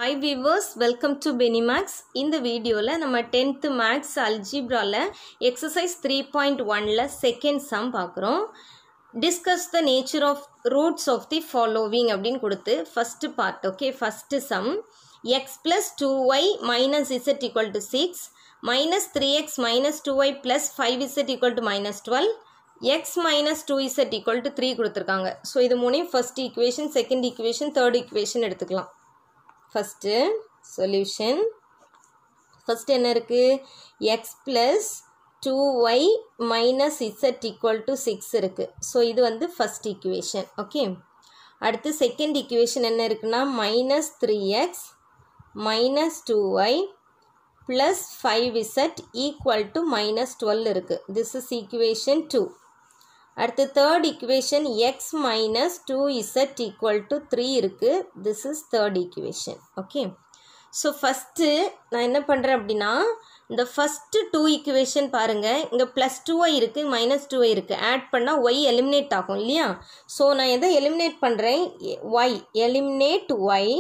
Hi viewers welcome to பெனிமேக்ஸ் இந்த வீடியோவில் நம்ம டென்த்து மேக்ஸ் அல்ஜிப்ராவில் எக்ஸசைஸ் த்ரீ பாயிண்ட் ஒனில் செகண்ட் சம் பார்க்குறோம் discuss the nature of roots of the following அப்படின்னு கொடுத்து first part okay first sum x plus two y minus z equal to six minus three x minus two y plus five z equal to minus twelve x minus two z equal to three கொடுத்துருக்காங்க so இது மூணையும் first equation second equation third equation எடுத்துக்கலாம் first solution first என்ன இருக்குது x plus two y minus z equal to six இருக்குது so இது வந்து first equation okay அடுத்து செகண்ட் ஈக்குவேஷன் என்ன இருக்குன்னா minus three x minus two y plus five z equal to minus twelve இருக்குது this is equation two அடுத்து third equation x minus two z equal to three இருக்குது this is third equation okay so first நான் என்ன பண்ணுறேன் அப்படின்னா இந்த first two equation பாருங்கள் இங்கே ப்ளஸ் டூவாக இருக்குது மைனஸ் டூவாக இருக்குது ஆட் பண்ணால் ஒய் எலிமினேட் ஆகும் இல்லையா ஸோ நான் எதை எலிமினேட் பண்ணுறேன் y eliminate y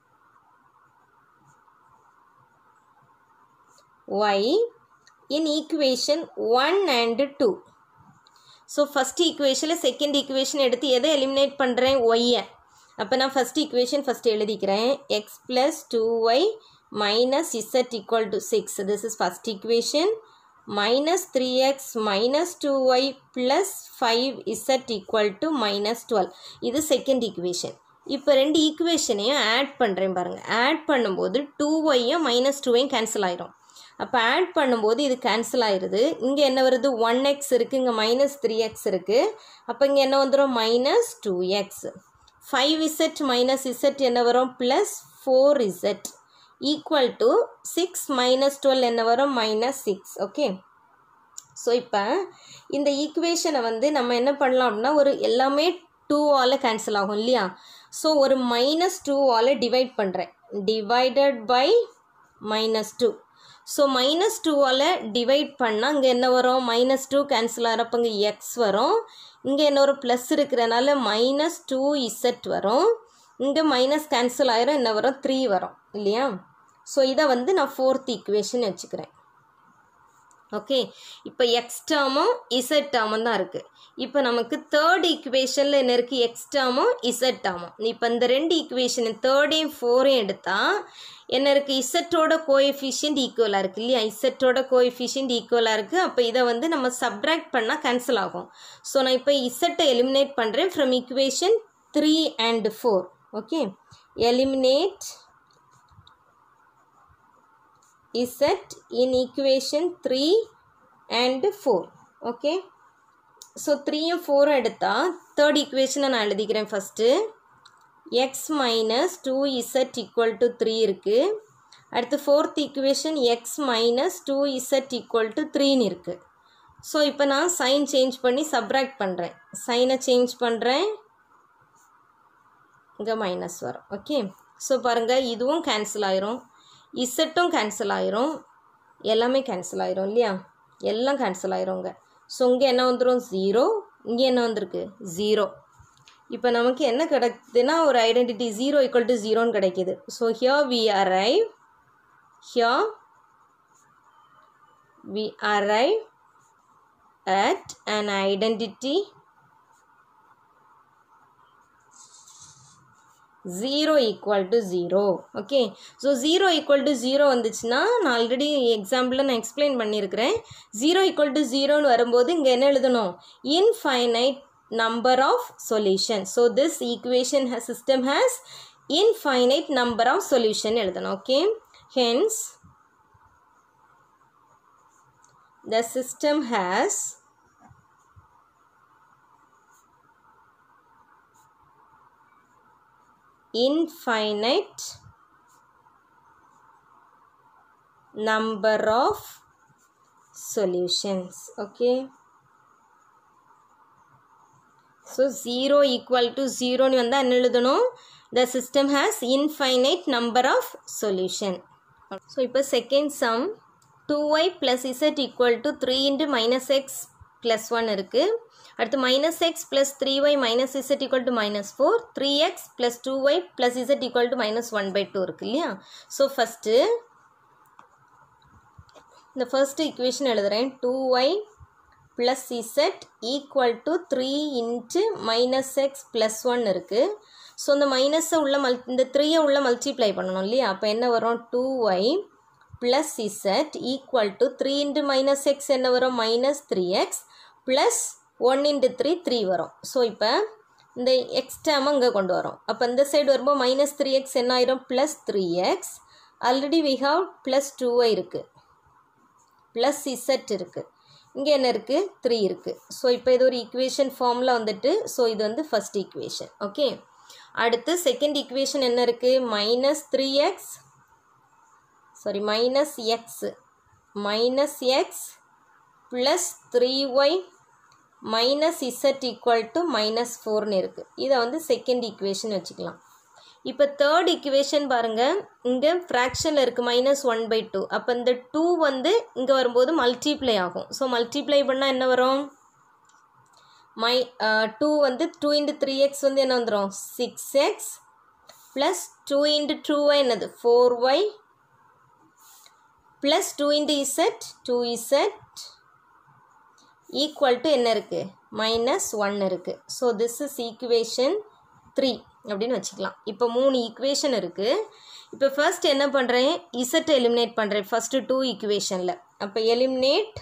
y in equation one and two so first ஈக்குவேஷனில் செகண்ட் ஈக்குவேஷன் எடுத்து எதை எலிமினேட் பண்ணுறேன் ஒய்யை அப்போ நான் ஃபஸ்ட் ஈக்குவேஷன் ஃபஸ்ட் எழுதிக்கிறேன் x plus two y minus z equal to six this is first equation minus three x minus two y plus five z equal to minus twelve இது second equation இப்போ ரெண்டு ஈக்குவேஷனையும் add பண்ணுறேன் பாருங்கள் add பண்ணும்போது two ஒய்யும் minus டூவையும் cancel ஆயிரும் அப்போ ஆட் பண்ணும்போது இது கேன்சல் ஆயிடுது இங்கே என்ன வருது ஒன் எக்ஸ் இருக்குது இங்கே மைனஸ் த்ரீ எக்ஸ் இருக்குது அப்போ இங்கே என்ன வந்துடும் minus two x five z minus z என்ன வரும் plus four z equal to six minus twelve என்ன வரும் மைனஸ் சிக்ஸ் ஓகே ஸோ இப்போ இந்த ஈக்குவேஷனை வந்து நம்ம என்ன பண்ணலாம் அப்படின்னா ஒரு எல்லாமே டூவால் கேன்சல் ஆகும் இல்லையா ஸோ ஒரு மைனஸ் டூவால் டிவைட் பண்ணுறேன் divided by minus two so minus டூவால் டிவைட் பண்ணால் இங்கே என்ன வரும் மைனஸ் டூ கேன்சல் ஆகிறப்ப இங்கே எக்ஸ் வரும் இங்கே என்ன ஒரு ப்ளஸ் இருக்கிறனால மைனஸ் டூ இசட் வரும் இங்கே மைனஸ் கேன்சல் ஆயிரும் என்ன வரும் த்ரீ வரும் இல்லையா ஸோ இதை வந்து நான் ஃபோர்த் ஈக்குவேஷன் வச்சுக்கிறேன் ஓகே இப்போ எக்ஸ் டேர்மும் இசட் டேர்மும் தான் இருக்குது இப்போ நமக்கு தேர்ட் ஈக்குவேஷனில் என்ன இருக்குது எக்ஸ் டேர்மும் இசட் டேர்மும் இப்போ இந்த ரெண்டு ஈக்குவேஷன் தேர்டையும் ஃபோரையும் எடுத்தால் என்ன இருக்குது இசட்டோட கோஎஃபிஷியன்ட் ஈக்குவலாக இருக்குது இல்லையா இசட்டோட கோஎஃபிஷியன்ட் ஈக்குவலாக இருக்குது அப்போ இதை வந்து நம்ம சப்ட்ராக்ட் பண்ணால் கேன்சல் ஆகும் ஸோ நான் இப்போ இசட்டை எலிமினேட் பண்ணுறேன் from equation three and four okay eliminate z in equation three and four okay so த்ரீயும் ஃபோரும் எடுத்தால் தேர்ட் ஈக்குவேஷனை நான் எழுதிக்கிறேன் first x minus two z equal to three இருக்குது அடுத்து fourth equation x minus two z equal to த்ரீன்னு இருக்குது ஸோ இப்போ நான் சைன் சேஞ்ச் பண்ணி சப்ராக்ட் பண்ணுறேன் சைனை சேஞ்ச் பண்ணுறேன் இங்கே மைனஸ் வரும் ஓகே ஸோ பாருங்கள் இதுவும் கேன்சல் ஆயிரும் இசட்டும் கேன்சல் ஆயிரும் எல்லாமே கேன்சல் ஆயிரும் இல்லையா எல்லாம் கேன்சல் ஆயிருங்க ஸோ இங்கே என்ன வந்துடும் ஜீரோ இங்கே என்ன வந்திருக்கு ஜீரோ இப்போ நமக்கு என்ன கிடைக்குதுன்னா ஒரு ஐடென்டிட்டி ஜீரோ ஈக்குவல் டு ஜீரோன்னு கிடைக்கிது so here we arrive here we arrive at an identity 0 equal to 0 okay so zero equal to zero வந்துச்சுன்னா நான் ஆல்ரெடி எக்ஸாம்பிளில் நான் எக்ஸ்பிளைன் பண்ணியிருக்கிறேன் ஜீரோ ஈக்குவல் டு ஜீரோன்னு வரும்போது இங்கே என்ன எழுதணும் infinite number of solutions. So this equation has, system has infinite number of solution எழுதணும் okay hence the system has infinite number of solutions okay so zero equal to ஜீரோன்னு வந்தால் என்ன எழுதணும் the system has infinite number of solution so இப்போ second sum two y plus z equal to three into minus x plus one இருக்குது அடுத்து minus x plus three y minus z equal to minus four three x plus two y plus z equal to minus one by two இருக்கு இல்லையா so first இந்த first equation எழுதுகிறேன் two y plus z equal to three into minus x plus one இருக்குது so இந்த மைனஸை உள்ள மல் இந்த த்ரீயை உள்ள மல்டிப்ளை பண்ணணும் இல்லையா அப்போ என்ன வரும் two y plus z equal to three into minus x என்ன வரும் minus three x plus one into three three வரும் ஸோ இப்போ இந்த எக்ஸ் டேமை இங்கே கொண்டு வரோம் அப்போ இந்த சைடு வரும்போது மைனஸ் த்ரீ எக்ஸ் என்ன ஆயிரும் plus three x already we have plus டூவை இருக்குது ப்ளஸ் இசட் இருக்குது இங்கே என்ன இருக்குது த்ரீ இருக்குது ஸோ இப்போ இது ஒரு ஈக்குவேஷன் ஃபார்மில் வந்துட்டு ஸோ இது வந்து ஃபஸ்ட் ஈக்குவேஷன் ஓகே அடுத்து செகண்ட் ஈக்குவேஷன் என்ன இருக்குது minus three x sorry minus x minus x plus three y minus z equal to minus ஃபோர்னு இருக்குது இதை வந்து செகண்ட் ஈக்குவேஷன் வச்சுக்கலாம் இப்போ தேர்ட் ஈக்குவேஷன் பாருங்கள் இங்கே ஃப்ராக்ஷனில் இருக்குது மைனஸ் ஒன் பை டூ அப்போ இந்த டூ வந்து இங்கே வரும்போது மல்டிப்ளை ஆகும் ஸோ மல்டிப்ளை பண்ணால் என்ன வரும் மை டூ வந்து டூ இன்ட்டு த்ரீ எக்ஸ் வந்து என்ன வந்துடும் six x plus two into two y என்னது four y plus two into z two z equal to என்ன இருக்குது மைனஸ் ஒன் இருக்குது so this is equation three அப்படின்னு வச்சுக்கலாம் இப்போ மூணு ஈக்குவேஷன் இருக்குது இப்போ ஃபர்ஸ்ட் என்ன பண்ணுறேன் இசட் எலிமினேட் பண்ணுறேன் ஃபஸ்ட்டு டூ ஈக்குவேஷனில் அப்போ eliminate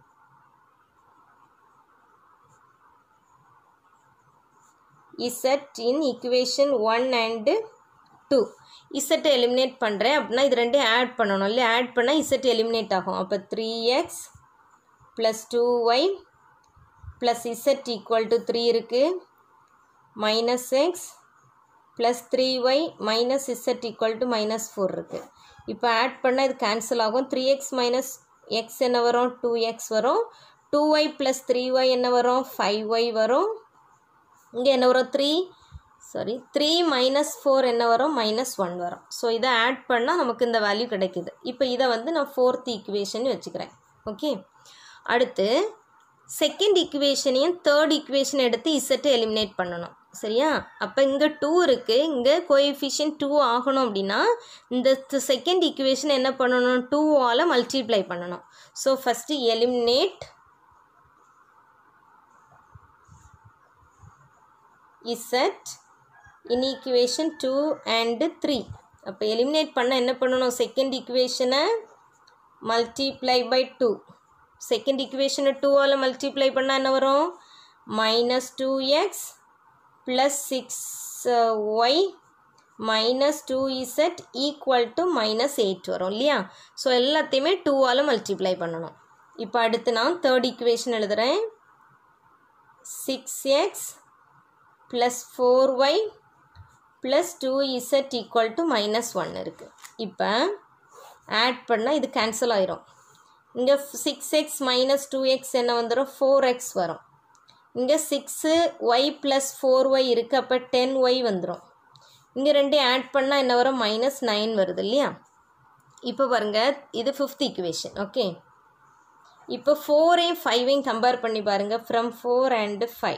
z in equation one and two இசட்டை எலிமினேட் பண்ணுறேன் அப்படின்னா இது ரெண்டையும் ஆட் பண்ணணும் இல்லை ஆட் பண்ணால் இசட் எலிமினேட் ஆகும் அப்போ three x plus two y plus z equal to three இருக்குது minus x plus three y minus z equal to minus four இருக்குது இப்போ ஆட் பண்ணால் இது கேன்சல் ஆகும் த்ரீ எக்ஸ் மைனஸ் எக்ஸ் என்ன வரும் டூ எக்ஸ் வரும் two y plus three y என்ன வரும் ஃபைவ் ஒய் வரும் இங்கே என்ன வரும் three sorry three minus four என்ன வரும் மைனஸ் ஒன் வரும் ஸோ இதை ஆட் பண்ணால் நமக்கு இந்த வேல்யூ கிடைக்குது இப்போ இதை வந்து நான் ஃபோர்த் ஈக்குவேஷன் வச்சுக்கிறேன் ஓகே அடுத்து செகண்ட் ஈக்குவேஷனையும் தேர்ட் ஈக்குவேஷன் எடுத்து இசட்டை எலிமினேட் பண்ணணும் சரியா அப்போ இங்கே டூ இருக்குது இங்கே கோஎஃபிஷியன் டூ ஆகணும் அப்படின்னா இந்த செகண்ட் ஈக்குவேஷன் என்ன பண்ணணும் டூவால் மல்டிப்ளை பண்ணணும் so first eliminate z in equation two and three அப்போ எலிமினேட் பண்ண என்ன பண்ணணும் செகண்ட் ஈக்குவேஷனை மல்டிப்ளை பை டூ செகண்ட் ஈக்குவேஷனை டூவால் மல்டிப்ளை பண்ணால் என்ன வரும் minus two x plus six y minus two z equal to minus eight வரும் இல்லையா ஸோ எல்லாத்தையுமே டூவால் மல்டிப்ளை பண்ணணும் இப்போ அடுத்து நான் தேர்ட் ஈக்குவேஷன் எழுதுகிறேன் six x plus four y plus two z equal to minus one இருக்குது இப்போ ஆட் பண்ணால் இது கேன்சல் ஆயிரும் இங்கே six x minus two x என்ன வந்துடும் ஃபோர் எக்ஸ் வரும் இங்கே six y plus four y இருக்குது அப்போ டென் ஒய் வந்துடும் இங்கே ரெண்டையும் ஆட் பண்ணால் என்ன வரும் மைனஸ் நைன் வருது இல்லையா இப்போ பாருங்கள் இது ஃபிஃப்த் ஈக்குவேஷன் ஓகே இப்போ ஃபோரையும் ஃபைவையும் கம்பேர் பண்ணி பாருங்கள் ஃப்ரம் ஃபோர் அண்டு ஃபைவ்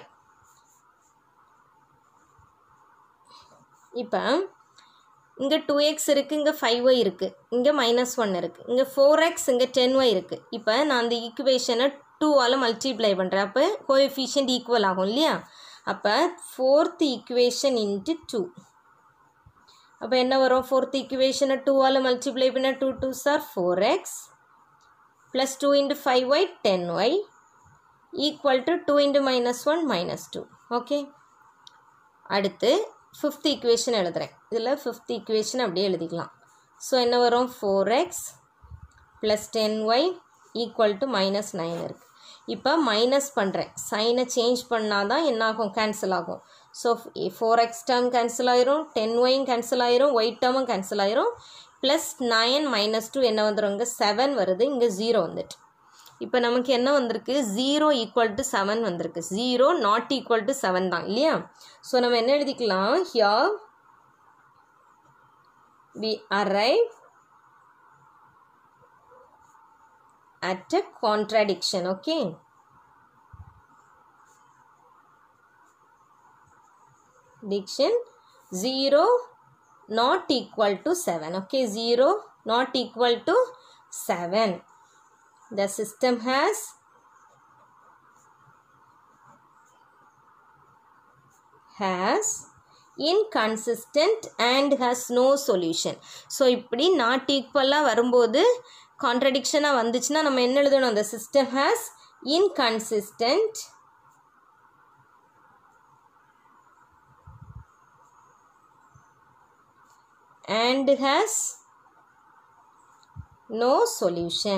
இப்போ இங்கே டூ எக்ஸ் இருக்குது இங்கே ஃபைவ் ஒய் இருக்குது இங்கே மைனஸ் ஒன் இருக்குது இங்கே ஃபோர் எக்ஸ் இங்கே டென் ஒய் இருக்குது இப்போ நான் அந்த ஈக்குவேஷனை டூவால் மல்டிப்ளை பண்ணுறேன் அப்போ கோஎஃபிஷியன்ட் ஈக்குவல் ஆகும் இல்லையா அப்போ ஃபோர்த் ஈக்குவேஷன் இன்ட்டு டூ அப்போ என்ன வரும் ஃபோர்த் ஈக்குவேஷனை டூவால் மல்டிப்ளை பண்ண two two sir four x plus two into five y ten y equal to two into minus one minus two okay அடுத்து ஃபிஃப்த் ஈக்குவேஷன் எழுதுகிறேன் இதில் ஃபிஃப்த் ஈக்குவேஷன் அப்படியே எழுதிக்கலாம் ஸோ என்ன வரும் four x plus ten y equal to minus nine இருக்குது இப்போ minus பண்ணுறேன் சைனை சேஞ்ச் பண்ணால் தான் என்ன ஆகும் கேன்சல் ஆகும் so four x term cancel ஆயிரும் டென் ஒயும் கேன்சல் ஆயிரும் ஒய் டேர்மும் கேன்சல் ஆயிரும் ப்ளஸ் நைன் மைனஸ் டூ என்ன வந்துடும் இங்கே செவன் வருது இங்கே ஜீரோ வந்துட்டு இப்போ நமக்கு என்ன வந்திருக்கு ஜீரோ ஈக்குவல் டு செவன் வந்திருக்கு zero not equal to seven தான் இல்லையா ஸோ நம்ம என்ன எழுதிக்கலாம் here we arrive at a contradiction okay diction 0 not equal to 7 okay 0 not equal to 7 the system has has inconsistent and has no solution so இப்படி not ஈக்குவலாக வரும்போது கான்ட்ரடிக்ஷனாக வந்துச்சுன்னா நம்ம என்ன எழுதணும் அந்த system has inconsistent and has no solution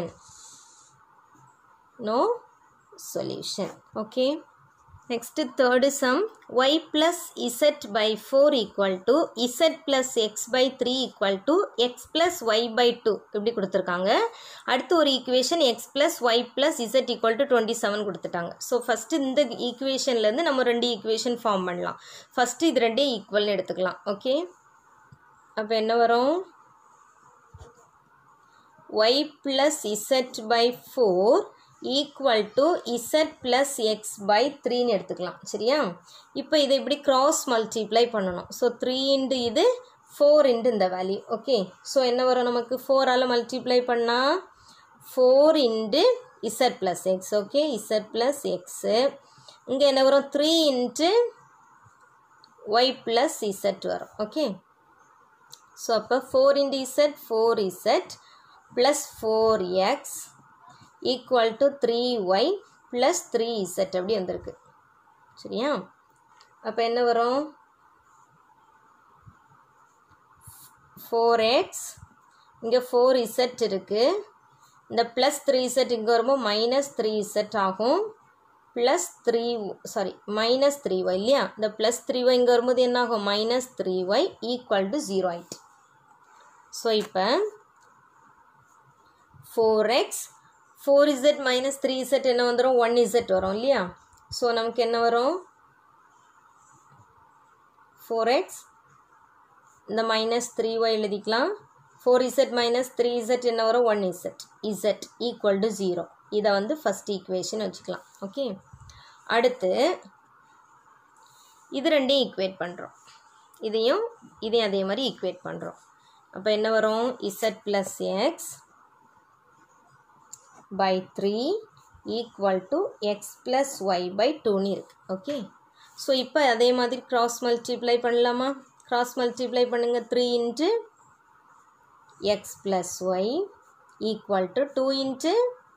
no solution okay next third sum y plus z by 4 equal to z plus x by 3 equal to x plus y by 2 இப்படி கொடுத்துருக்காங்க அடுத்து ஒரு equation x plus y plus z equal to twenty seven கொடுத்துட்டாங்க so first இந்த ஈக்குவேஷன்லேருந்து நம்ம ரெண்டு equation form பண்ணலாம் ஃபஸ்ட்டு இது ரெண்டே ஈக்குவல்னு எடுத்துக்கலாம் ஓகே அப்போ என்ன வரும் y plus z by four equal to z plus x by த்ரீன்னு எடுத்துக்கலாம் சரியா இப்போ இதை இப்படி க்ராஸ் மல்டிப்ளை பண்ணணும் ஸோ த்ரீ இன்ட்டு இது ஃபோர் இன்ட்டு இந்த வேல்யூ ஓகே ஸோ என்ன வரும் நமக்கு ஃபோரால் மல்டிப்ளை பண்ணால் four into z plus x okay z plus x இங்கே என்ன வரும் three into y plus z வரும் ஓகே ஸோ அப்போ four into z four z plus four x equal to three y plus three z அப்படி வந்திருக்கு சரியா அப்போ என்ன வரும் ஃபோர் எக்ஸ் இங்கே ஃபோர் இசட் இருக்குது இந்த ப்ளஸ் த்ரீ இசட் இங்கே வரும்போது மைனஸ் த்ரீ இசட் ஆகும் plus three sorry minus three y இல்லையா இந்த ப்ளஸ் த்ரீ ஒய் இங்கே வரும்போது என்ன ஆகும் minus three y equal to zero ஆயிட்டு ஸோ இப்போ four x four z minus three z என்ன வந்துடும் ஒன் இசட் வரும் இல்லையா ஸோ நமக்கு என்ன வரும் ஃபோர் எக்ஸ் இந்த மைனஸ் த்ரீ ஒய் எழுதிக்கலாம் four z minus three z என்ன வரும் one z z equal to zero இதை வந்து ஃபஸ்ட் ஈக்குவேஷன் வச்சுக்கலாம் ஓகே அடுத்து இது ரெண்டையும் ஈக்குவேட் பண்ணுறோம் இதையும் இதையும் அதே மாதிரி ஈக்குவேட் பண்ணுறோம் அப்போ என்ன வரும் z plus x by three equal to x plus y by டூன்னு இருக்குது ஓகே ஸோ இப்போ அதே மாதிரி க்ராஸ் மல்டிப்ளை பண்ணலாமா க்ராஸ் மல்டிப்ளை பண்ணுங்கள் three into x plus y equal to two into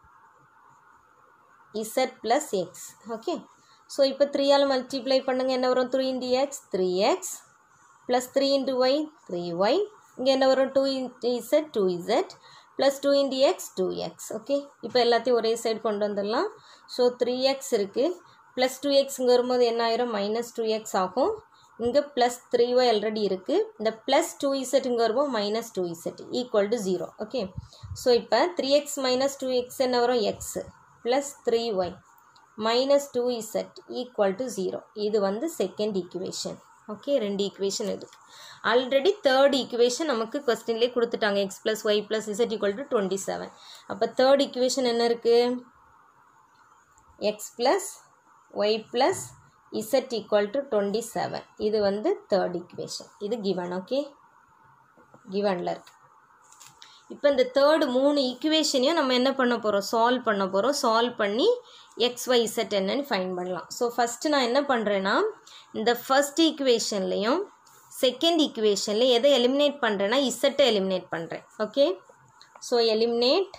z plus x okay so இப்போ த்ரீயால் multiply பண்ணுங்கள் என்ன வரும் three into x three x plus three into y three y இங்கே என்ன வரும் two into z two z plus two into X two x okay இப்போ எல்லாத்தையும் ஒரே சைடு கொண்டு வந்துடலாம் ஸோ த்ரீ எக்ஸ் இருக்குது ப்ளஸ் டூ எக்ஸ் இங்கே வரும்போது என்ன ஆயிரும் மைனஸ் டூ எக்ஸ் ஆகும் இங்கே ப்ளஸ் த்ரீ ஒய் ஆல்ரெடி இருக்குது இந்த ப்ளஸ் டூ இசட் இங்கே வரும்போது minus two z equal to zero okay so இப்போ three x minus two x என்ன வரும் x plus three y minus two z equal to zero இது வந்து செகண்ட் ஈக்குவேஷன் ஓகே ரெண்டு ஈக்குவேஷன் இருக்குது ஆல்ரெடி தேர்ட் ஈக்குவேஷன் நமக்கு கொஸ்டின்லேயே கொடுத்துட்டாங்க x plus y plus z equal to twenty seven அப்போ தேர்ட் ஈக்குவேஷன் என்ன இருக்குது x plus y plus z equal to twenty seven இது வந்து தேர்ட் ஈக்குவேஷன் இது கிவன் ஓகே கிவனில் இருக்குது இப்போ இந்த தேர்டு மூணு ஈக்குவேஷனையும் நம்ம என்ன பண்ண போகிறோம் சால்வ் பண்ண போகிறோம் சால்வ் பண்ணி எக்ஸ் ஒய் இசட் என்னன்னு ஃபைன் பண்ணலாம் ஸோ ஃபஸ்ட்டு நான் என்ன பண்ணுறேன்னா இந்த ஃபஸ்ட் ஈக்குவேஷன்லேயும் செகண்ட் ஈக்குவேஷனில் எதை எலிமினேட் பண்ணுறேன்னா இசட்டை எலிமினேட் பண்ணுறேன் ஓகே ஸோ எலிமினேட்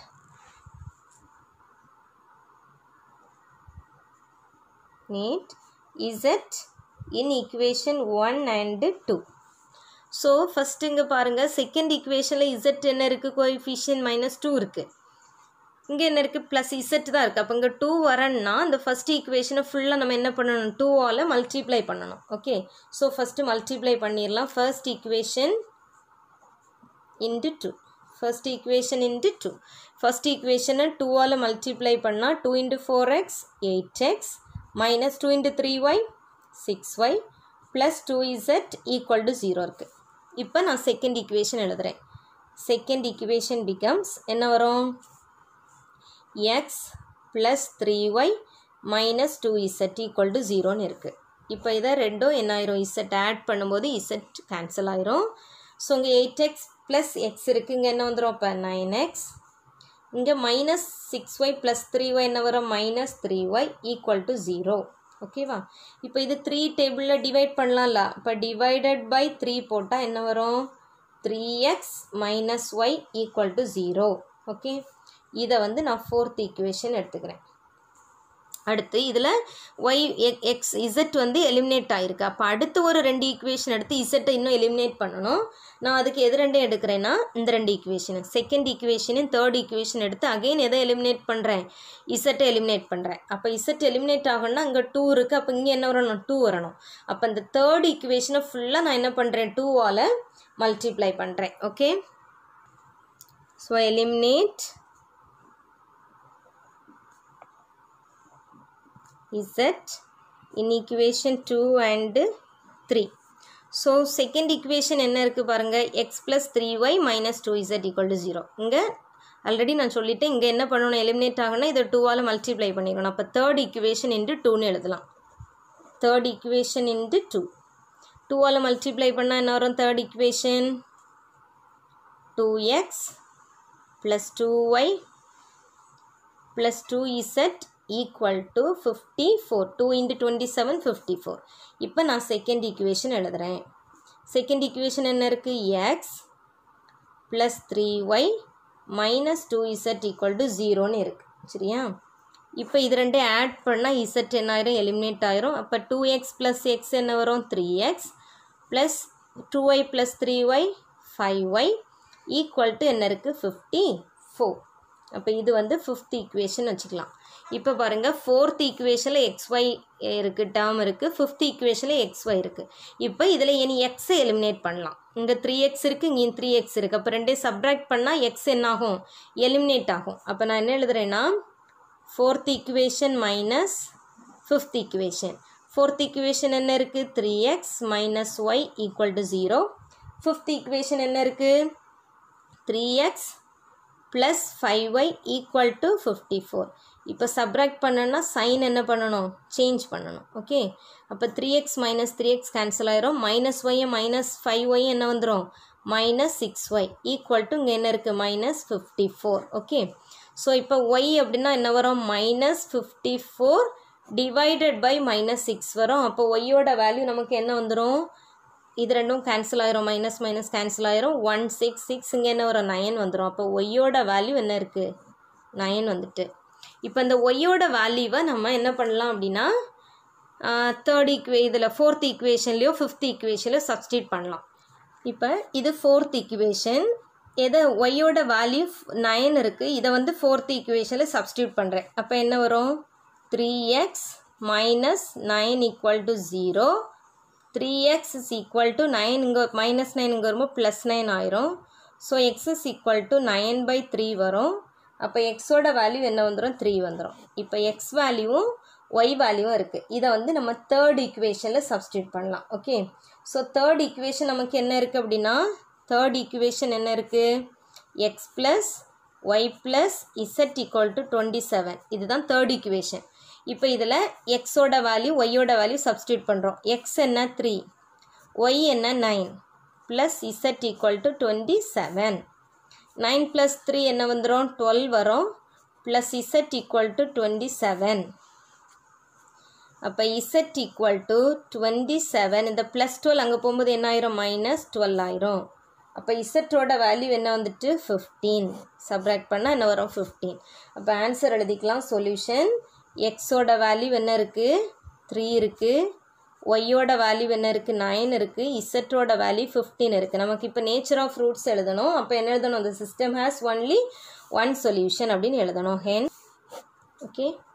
நேட் z in equation one and two so first இங்கே பாருங்கள் செகண்ட் ஈக்குவேஷனில் இசட் என்ன இருக்குது கோஎஃபிஷியன் மைனஸ் டூ இருக்குது இங்கே என்ன இருக்குது ப்ளஸ் இசட் தான் இருக்குது அப்போ இங்கே டூ வரன்னா இந்த ஃபஸ்ட் ஈக்குவேஷனை ஃபுல்லாக நம்ம என்ன பண்ணணும் டூவால் மல்டிப்ளை பண்ணணும் ஓகே ஸோ ஃபஸ்ட்டு மல்டிப்ளை பண்ணிடலாம் first equation into two first equation into two first ஈக்குவேஷனை டூவால் மல்டிப்ளை பண்ணால் two into four x eight x minus two into three y six y plus two z equal to zero இருக்குது இப்போ நான் second equation எழுதுகிறேன் second equation becomes என்ன வரும் x plus three y minus two z equal to ஜீரோன்னு இருக்குது இப்போ இதை ரெண்டும் என்ன ஆயிரும் இசட் ஆட் பண்ணும்போது இசட் கேன்சல் ஆயிரும் ஸோ இங்கே எயிட் எக்ஸ் ப்ளஸ் எக்ஸ் இருக்குது இங்கே என்ன வந்துடும் இப்போ நைன் எக்ஸ் இங்கே minus six y plus three y என்ன வரும் minus three y equal to zero ஓகேவா இப்போ இது த்ரீ டேபிளில் டிவைட் பண்ணலாம்ல இப்போ டிவைடட் பை த்ரீ போட்டால் என்ன வரும் three x minus y equal to zero okay இதை வந்து நான் ஃபோர்த் ஈக்குவேஷன் எடுத்துக்கிறேன் அடுத்து இதில் ஒய் எக்ஸ் இசட் வந்து எலிமினேட் ஆகிருக்கு அப்போ அடுத்து ஒரு ரெண்டு ஈக்குவேஷன் எடுத்து இசட்டை இன்னும் எலிமினேட் பண்ணணும் நான் அதுக்கு எது ரெண்டும் எடுக்கிறேன்னா இந்த ரெண்டு equation second equation third equation எடுத்து அகைன் எதை எலிமினேட் பண்ணுறேன் இசட்டை எலிமினேட் பண்ணுறேன் அப்போ இசட் எலிமினேட் ஆகணும்னா அங்கே டூ இருக்குது அப்போ இங்கே என்ன வரணும் டூ வரணும் அப்போ இந்த தேர்ட் ஈக்குவேஷனை ஃபுல்லாக நான் என்ன பண்ணுறேன் டூவால் மல்டிப்ளை பண்ணுறேன் okay so eliminate z in equation 2 and 3 so second equation என்ன இருக்குது பாருங்கள் x plus three y minus two z equal to zero இங்கே ஆல்ரெடி நான் சொல்லிட்டேன் இங்கே என்ன பண்ணணும் எலிமினேட் ஆகணும்னா இதை டூவால் மல்டிப்ளை பண்ணிக்கணும் அப்போ தேர்ட் ஈக்குவேஷன் இன்ட்டு டூன்னு எழுதலாம் தேர்ட் ஈக்குவேஷன் இன்ட்டு டூ டூவால் மல்டிப்ளை பண்ணால் என்ன வரும் third equation two x plus two y plus two z equal to fifty four two into twenty seven fifty four இப்போ நான் செகண்ட் ஈக்குவேஷன் எழுதுகிறேன் செகண்ட் ஈக்குவேஷன் என்ன இருக்குது x plus three y minus two z equal to ஜீரோன்னு இருக்குது சரியா இப்போ இது ரெண்டே ஆட் பண்ணால் இசட் என்ன ஆயிரும் எலிமினேட் ஆயிரும் அப்போ டூ எக்ஸ் ப்ளஸ் எக்ஸ் என்ன வரும் three x plus two y plus three y five y equal to என்ன இருக்குது ஃபிஃப்டி ஃபோர் அப்போ இது வந்து ஃபிஃப்த் ஈக்குவேஷன் வச்சுக்கலாம் இப்போ பாருங்கள் ஃபோர்த் ஈக்குவேஷனில் எக்ஸ் ஒய் இருக்குது டேர்ம் இருக்குது ஃபிஃப்த் ஈக்குவேஷனில் எக்ஸ் ஒய் இருக்குது இப்போ இதில் இனி எக்ஸை எலிமினேட் பண்ணலாம் இங்கே த்ரீ எக்ஸ் இருக்குது இங்கே த்ரீ எக்ஸ் இருக்குது அப்போ ரெண்டே சப்ராக்ட் பண்ணால் எக்ஸ் என்ன ஆகும் எலிமினேட் ஆகும் அப்போ நான் என்ன எழுதுறேன்னா fourth equation minus fifth equation fourth equation என்ன இருக்குது three x minus y equal to zero fifth equation என்ன இருக்குது three x plus five y equal to fifty four இப்போ சப்ராக்ட் பண்ணணும்னா சைன் என்ன பண்ணணும் சேஞ்ச் பண்ணணும் ஓகே அப்போ three x minus three x cancel ஆயிரும் மைனஸ் ஒய்யை மைனஸ் ஃபைவ் ஒய் என்ன வந்துடும் minus six y equal to இங்கே என்ன இருக்குது minus fifty four okay so இப்போ ஒய் அப்படின்னா என்ன வரும் minus fifty four divided by minus six வரும் அப்போ ஒய்யோட வேல்யூ நமக்கு என்ன வந்துடும் இது ரெண்டும் கேன்சல் ஆயிரும் மைனஸ் மைனஸ் கேன்சல் ஆயிரும் ஒன் சிக்ஸ் சிக்ஸ் இங்கே என்ன வரும் நயன் வந்துடும் அப்போ ஒய்யோட வேல்யூ என்ன இருக்குது நயன் வந்துட்டு இப்போ இந்த ஒய்யோட வேல்யூவை நம்ம என்ன பண்ணலாம் அப்படின்னா தேர்ட் ஈக்குவே இதில் ஃபோர்த் ஈக்குவேஷன்லேயோ ஃபிஃப்த் ஈக்குவேஷன்லையோ சப்ஸ்டியூட் பண்ணலாம் இப்போ இது ஃபோர்த் ஈக்குவேஷன் எதை ஒய்யோட வேல்யூ நயன் இருக்குது இதை வந்து ஃபோர்த் ஈக்குவேஷனில் சப்ஸ்டியூட் பண்ணுறேன் அப்போ என்ன வரும் three x minus nine equal to zero three x is equal to nine இங்கே மைனஸ் நைன் இங்கே வரும்போது ப்ளஸ் நைன் ஆயிரும் so x is equal to nine by three வரும் அப்போ எக்ஸோட வேல்யூ என்ன வந்துடும் த்ரீ வந்துடும் இப்போ எக்ஸ் வேல்யூவும் ஒய் வேல்யூவும் இருக்குது இதை வந்து நம்ம தேர்ட் ஈக்குவேஷனில் சப்ஸ்டியூட் பண்ணலாம் ஓகே ஸோ தேர்ட் ஈக்குவேஷன் நமக்கு என்ன இருக்குது அப்படின்னா தேர்ட் ஈக்குவேஷன் என்ன இருக்குது x plus y plus z equal to twenty seven இதுதான் தேர்ட் ஈக்குவேஷன் இப்போ இதில் எக்ஸோட வேல்யூ ஒய்யோட வேல்யூ சப்ஸ்டியூட் பண்ணுறோம் எக்ஸ் என்ன த்ரீ ஒய் என்ன nine plus z equal to twenty seven nine plus three என்ன வந்துடும் டுவெல் வரும் plus z equal to twenty seven அப்போ z equal to twenty seven இந்த ப்ளஸ் டுவெல் அங்கே போகும்போது என்ன ஆயிரும் மைனஸ் டுவெல் ஆயிரும் அப்போ இசட்டோட வேல்யூ என்ன வந்துட்டு ஃபிஃப்டீன் சப்ராக்ட் பண்ணால் என்ன வரும் ஃபிஃப்டீன் அப்போ ஆன்சர் எழுதிக்கலாம் சொல்யூஷன் எக்ஸோட வேல்யூ என்ன இருக்குது த்ரீ இருக்குது ஒய்யோட வேல்யூ என்ன இருக்குது நைன் இருக்குது இசட்டோட வேல்யூ ஃபிஃப்டீன் இருக்குது நமக்கு இப்போ நேச்சர் ஆஃப் ஃப்ரூட்ஸ் எழுதணும் அப்போ என்ன எழுதணும் the system has only one solution அப்படின்னு எழுதணும் ஹென் ஓகே